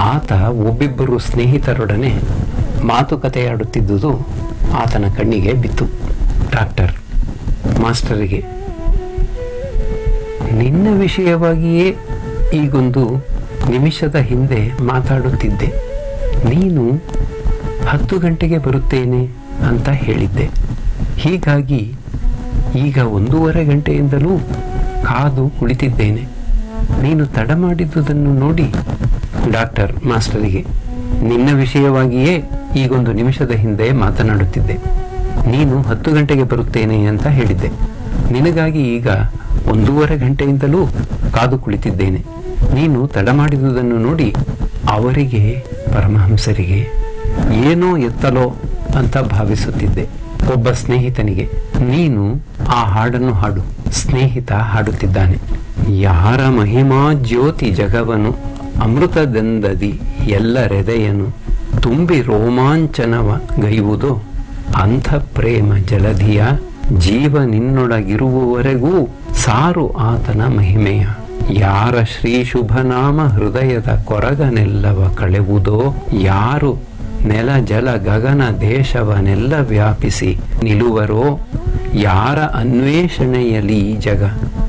ಆತ ಒಬ್ಬಿಬ್ಬರು ಸ್ನೇಹಿತರೊಡನೆ ಮಾತುಕತೆಯಾಡುತ್ತಿದ್ದುದು ಆತನ ಕಣ್ಣಿಗೆ ಬಿತ್ತು ಡಾಕ್ಟರ್ ಮಾಸ್ಟರಿಗೆ ನಿನ್ನ ವಿಷಯವಾಗಿಯೇ ಈಗೊಂದು ನಿಮಿಷದ ಹಿಂದೆ ಮಾತಾಡುತ್ತಿದ್ದೆ ನೀನು ಹತ್ತು ಗಂಟೆಗೆ ಬರುತ್ತೇನೆ ಅಂತ ಹೇಳಿದ್ದೆ ಹೀಗಾಗಿ ಈಗ ಒಂದೂವರೆ ಗಂಟೆಯಿಂದಲೂ ಕಾದು ಕುಳಿತಿದ್ದೇನೆ ನೀನು ತಡ ಮಾಡಿದ್ದುದನ್ನು ನೋಡಿ ಡಾಕ್ಟರ್ ಮಾಸ್ಟರಿಗೆ ನಿನ್ನ ವಿಷಯವಾಗಿಯೇ ಈಗೊಂದು ನಿಮಿಷದ ಹಿಂದೆ ಮಾತನಾಡುತ್ತಿದ್ದೆ ನೀನು ಹತ್ತು ಗಂಟೆಗೆ ಬರುತ್ತೇನೆ ಅಂತ ಹೇಳಿದ್ದೆ ನಿನಗಾಗಿ ಈಗ ಒಂದೂವರೆ ಗಂಟೆಯಿಂದಲೂ ಕಾದು ಕುಳಿತಿದ್ದೇನೆ ನೀನು ತಡ ಮಾಡಿದುದನ್ನು ನೋಡಿ ಅವರಿಗೆ ಪರಮಹಂಸರಿಗೆ ಏನೋ ಎತ್ತಲೋ ಅಂತ ಭಾವಿಸುತ್ತಿದ್ದೆ ಒಬ್ಬ ಸ್ನೇಹಿತನಿಗೆ ನೀನು ಆ ಹಾಡನ್ನು ಹಾಡು ಸ್ನೇಹಿತ ಹಾಡುತ್ತಿದ್ದಾನೆ ಯಾರ ಮಹಿಮಾ ಜ್ಯೋತಿ ಜಗವನು ಅಮೃತದಂದದಿ ಎಲ್ಲರೆದೆಯನು ತುಂಬಿ ರೋಮಾಂಚನವ ಗೈವುದೋ ಅಂಥ ಪ್ರೇಮ ಜಲಧಿಯ ಜೀವ ನಿನ್ನೊಳಗಿರುವವರೆಗೂ ಸಾರು ಆತನ ಮಹಿಮೆಯ ಯಾರ ಶ್ರೀ ಶುಭನಾಮ ಹೃದಯದ ಕೊರಗನೆಲ್ಲವ ಕಳೆವುದೋ ಯಾರು ನೆಲ ಜಲ ಗಗನ ದೇಶವನೆಲ್ಲ ವ್ಯಾಪಿಸಿ ನಿಲುವರೋ ಯಾರ ಅನ್ವೇಷಣೆಯಲ್ಲಿ ಈ ಜಗ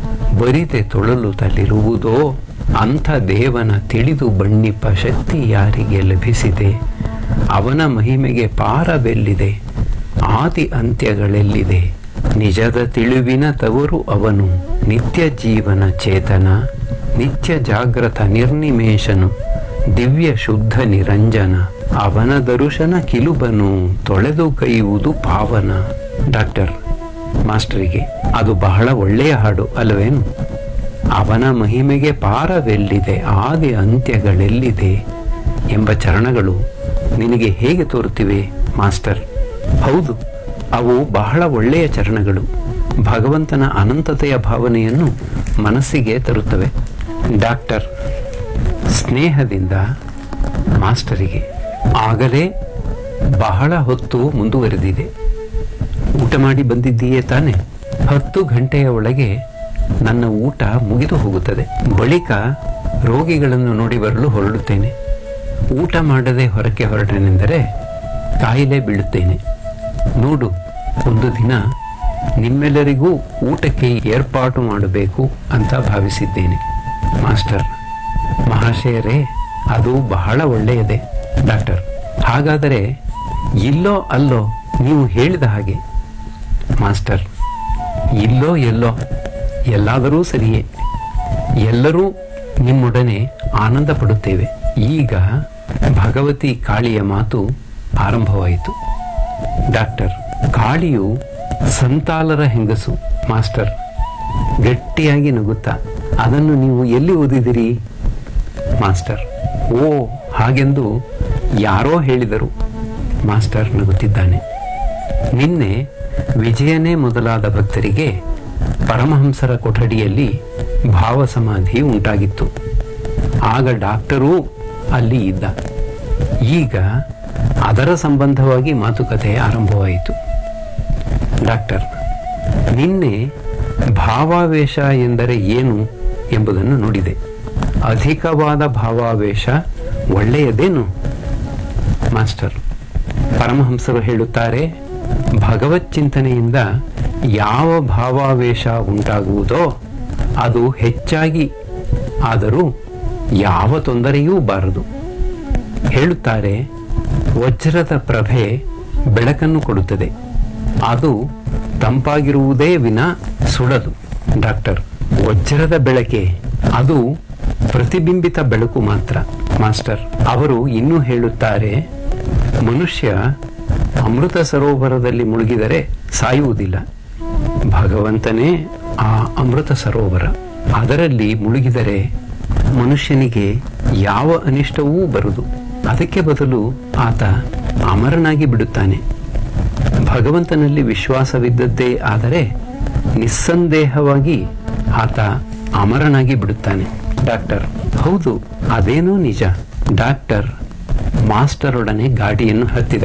ಬರಿತೆ ತೊಳಲುತ್ತಲಿರುವುದೋ ಅಂಥ ದೇವನ ತಿಳಿದು ಬಣ್ಣಿಪ ಶಕ್ತಿ ಯಾರಿಗೆ ಲಭಿಸಿದೆ ಅವನ ಮಹಿಮೆಗೆ ಪಾರವೆಲ್ಲಿದೆ ಆದಿ ಅಂತ್ಯಗಳೆಲ್ಲಿದೆ ನಿಜದ ತಿಳಿವಿನ ತವರು ಅವನು ನಿತ್ಯ ಜೀವನ ಚೇತನ ನಿತ್ಯ ಜಾಗ್ರತ ನಿರ್ನಿಮೇಷನು ದಿವ್ಯ ಶುದ್ಧ ನಿರಂಜನ ಅವನ ದರುಶನ ಕಿಲುಬನು ತೊಳೆದು ಕೈಯುವುದು ಪಾವನ ಡಾಕ್ಟರ್ ಮಾಸ್ಟರಿಗೆ ಅದು ಬಹಳ ಒಳ್ಳೆಯ ಹಾಡು ಅಲ್ಲವೇನು ಅವನ ಮಹಿಮೆಗೆ ಪಾರವೆಲ್ಲಿದೆ ಆದಿ ಅಂತ್ಯಗಳೆಲ್ಲಿದೆ ಎಂಬ ಚರಣಗಳು ನಿನಗೆ ಹೇಗೆ ತೋರುತ್ತಿವೆ ಮಾಸ್ಟರ್ ಹೌದು ಅವು ಬಹಳ ಒಳ್ಳೆಯ ಚರಣಗಳು ಭಗವಂತನ ಅನಂತತೆಯ ಭಾವನೆಯನ್ನು ಮನಸ್ಸಿಗೆ ತರುತ್ತವೆ ಡಾಕ್ಟರ್ ಸ್ನೇಹದಿಂದ ಮಾಸ್ಟರಿಗೆ ಆಗಲೇ ಬಹಳ ಹೊತ್ತು ಮುಂದುವರೆದಿದೆ ಊಟ ಮಾಡಿ ಬಂದಿದ್ದೀಯೇ ತಾನೆ ಹತ್ತು ಗಂಟೆಯ ಒಳಗೆ ನನ್ನ ಊಟ ಮುಗಿದು ಹೋಗುತ್ತದೆ ಬಳಿಕ ರೋಗಿಗಳನ್ನು ನೋಡಿ ಬರಲು ಹೊರಡುತ್ತೇನೆ ಊಟ ಮಾಡದೆ ಹೊರಕ್ಕೆ ಹೊರಟನೆಂದರೆ ಕಾಯಿಲೆ ಬೀಳುತ್ತೇನೆ ನೋಡು ಒಂದು ದಿನ ನಿಮ್ಮೆಲ್ಲರಿಗೂ ಊಟಕ್ಕೆ ಏರ್ಪಾಟು ಮಾಡಬೇಕು ಅಂತ ಭಾವಿಸಿದ್ದೇನೆ ಮಾಸ್ಟರ್ ಮಹಾಶಯರೇ ಅದು ಬಹಳ ಒಳ್ಳೆಯದೇ ಡಾಕ್ಟರ್ ಹಾಗಾದರೆ ಇಲ್ಲೋ ಅಲ್ಲೋ ನೀವು ಹೇಳಿದ ಹಾಗೆ ಮಾಸ್ಟರ್ ಇಲ್ಲೋ ಎಲ್ಲೋ ಎಲ್ಲಾದರೂ ಸರಿಯೇ ಎಲ್ಲರೂ ನಿಮ್ಮೊಡನೆ ಆನಂದ ಪಡುತ್ತೇವೆ ಈಗ ಭಗವತಿ ಕಾಳಿಯ ಮಾತು ಆರಂಭವಾಯಿತು ಡಾಕ್ಟರ್ ಕಾಳಿಯು ಸಂತಾಲರ ಹೆಂಗಸು ಮಾಸ್ಟರ್ ಗಟ್ಟಿಯಾಗಿ ನಗುತ್ತಾ ಅದನ್ನು ನೀವು ಎಲ್ಲಿ ಓದಿದಿರಿ ಮಾಸ್ಟರ್ ಓ ಹಾಗೆಂದು ಯಾರೋ ಹೇಳಿದರು ಮಾಸ್ಟರ್ ನಗುತ್ತಿದ್ದಾನೆ ನಿನ್ನೆ ವಿಜಯನೇ ಮೊದಲಾದ ಭಕ್ತರಿಗೆ ಪರಮಹಂಸರ ಕೊಠಡಿಯಲ್ಲಿ ಭಾವ ಸಮಾಧಿ ಉಂಟಾಗಿತ್ತು ಆಗ ಡಾಕ್ಟರೂ ಅಲ್ಲಿ ಇದ್ದ ಈಗ ಅದರ ಸಂಬಂಧವಾಗಿ ಮಾತುಕತೆ ಆರಂಭವಾಯಿತು ಡಾಕ್ಟರ್ ನಿನ್ನೆ ಭಾವಾವೇಶ ಎಂದರೆ ಏನು ಎಂಬುದನ್ನು ನೋಡಿದೆ ಅಧಿಕವಾದ ಭಾವಾವೇಶ ಒಳ್ಳೆಯದೇನು ಮಾಸ್ಟರ್ ಪರಮಹಂಸರು ಹೇಳುತ್ತಾರೆ ಭಗವತ್ ಚಿಂತನೆಯಿಂದ ಯಾವ ಭಾವಾವೇಶ ಉಂಟಾಗುವುದೋ ಅದು ಹೆಚ್ಚಾಗಿ ಆದರೂ ಯಾವ ತೊಂದರೆಯೂ ಬಾರದು ಹೇಳುತ್ತಾರೆ ವಜ್ರದ ಪ್ರಭೆ ಬೆಳಕನ್ನು ಕೊಡುತ್ತದೆ ಅದು ತಂಪಾಗಿರುವುದೇ ವಿನ ಸುಡದು ಡಾಕ್ಟರ್ ವಜ್ರದ ಬೆಳಕೆ ಅದು ಪ್ರತಿಬಿಂಬಿತ ಬೆಳಕು ಮಾತ್ರ ಮಾಸ್ಟರ್ ಅವರು ಇನ್ನೂ ಹೇಳುತ್ತಾರೆ ಮನುಷ್ಯ ಅಮೃತ ಸರೋವರದಲ್ಲಿ ಮುಳುಗಿದರೆ ಸಾಯುವುದಿಲ್ಲ ಭಗವಂತನೇ ಆ ಅಮೃತ ಸರೋವರ ಅದರಲ್ಲಿ ಮುಳುಗಿದರೆ ಮನುಷ್ಯನಿಗೆ ಯಾವ ಅನಿಷ್ಟವೂ ಬರುವುದು ಅದಕ್ಕೆ ಬದಲು ಆತ ಅಮರನಾಗಿ ಬಿಡುತ್ತಾನೆ ಭಗವಂತನಲ್ಲಿ ವಿಶ್ವಾಸವಿದ್ದದ್ದೇ ಆದರೆ ನಿಸ್ಸಂದೇಹವಾಗಿ ಆತ ಅಮರನಾಗಿ ಬಿಡುತ್ತಾನೆ ಡಾಕ್ಟರ್ ಹೌದು ಅದೇನೋ ನಿಜ ಡಾಕ್ಟರ್ ಮಾಸ್ಟರೊಡನೆ ಗಾಡಿಯನ್ನು ಹತ್ತಿದ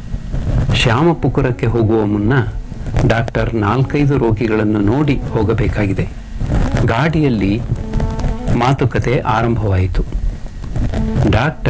ಶ್ಯಾಮಪುಕುರಕ್ಕೆ ಹೋಗುವ ಮುನ್ನ ಡಾಕ್ಟರ್ ನಾಲ್ಕೈದು ರೋಗಿಗಳನ್ನು ನೋಡಿ ಹೋಗಬೇಕಾಗಿದೆ ಗಾಡಿಯಲ್ಲಿ ಮಾತುಕತೆ ಆರಂಭವಾಯಿತು ಡಾಕ್ಟರ್